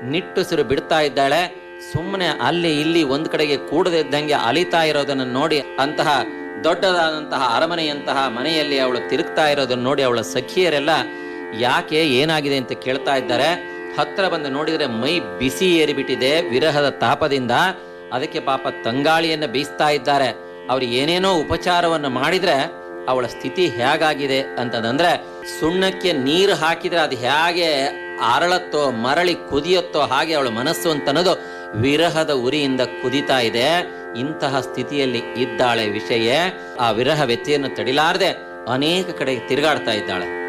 ನಿಟ್ಟುಸಿರು ಬಿಡ್ತಾ ಇದ್ದಾಳೆ ಸುಮ್ಮನೆ ಅಲ್ಲಿ ಇಲ್ಲಿ ಒಂದ್ ಕಡೆಗೆ ಕೂಡದಿದ್ದಂಗೆ ಅಲಿತಾ ಇರೋದನ್ನ ನೋಡಿ ಅಂತಹ ದೊಡ್ಡದಾದಂತಹ ಅರಮನೆಯಂತಹ ಮನೆಯಲ್ಲಿ ಅವಳು ತಿರುಗ್ತಾ ಇರೋದನ್ನ ನೋಡಿ ಅವಳ ಸಖಿಯರೆಲ್ಲ ಯಾಕೆ ಏನಾಗಿದೆ ಅಂತ ಕೇಳ್ತಾ ಇದ್ದಾರೆ ಹತ್ರ ಬಂದು ನೋಡಿದ್ರೆ ಮೈ ಬಿಸಿ ಏರಿಬಿಟ್ಟಿದೆ ವಿರಹದ ತಾಪದಿಂದ ಅದಕ್ಕೆ ಪಾಪ ತಂಗಾಳಿಯನ್ನ ಬೀಸ್ತಾ ಇದ್ದಾರೆ ಅವ್ರು ಏನೇನೋ ಉಪಚಾರವನ್ನ ಮಾಡಿದ್ರೆ ಅವಳ ಸ್ಥಿತಿ ಹೇಗಾಗಿದೆ ಅಂತಂದ್ರೆ ಸುಣ್ಣಕ್ಕೆ ನೀರು ಹಾಕಿದ್ರೆ ಅದು ಹೇಗೆ ಅರಳತ್ತೋ ಮರಳಿ ಕುದಿಯತ್ತೋ ಹಾಗೆ ಅವಳ ಮನಸ್ಸು ಅಂತ ಅನ್ನೋದು ವಿರಹದ ಉರಿಯಿಂದ ಕುದಿತಾ ಇದೆ ಇಂತಹ ಸ್ಥಿತಿಯಲ್ಲಿ ಇದ್ದಾಳೆ ವಿಷಯ ಆ ವಿರಹ ವ್ಯತ್ಯೆಯನ್ನು ತಡಿಲಾರದೆ ಅನೇಕ ಕಡೆ ತಿರುಗಾಡ್ತಾ ಇದ್ದಾಳೆ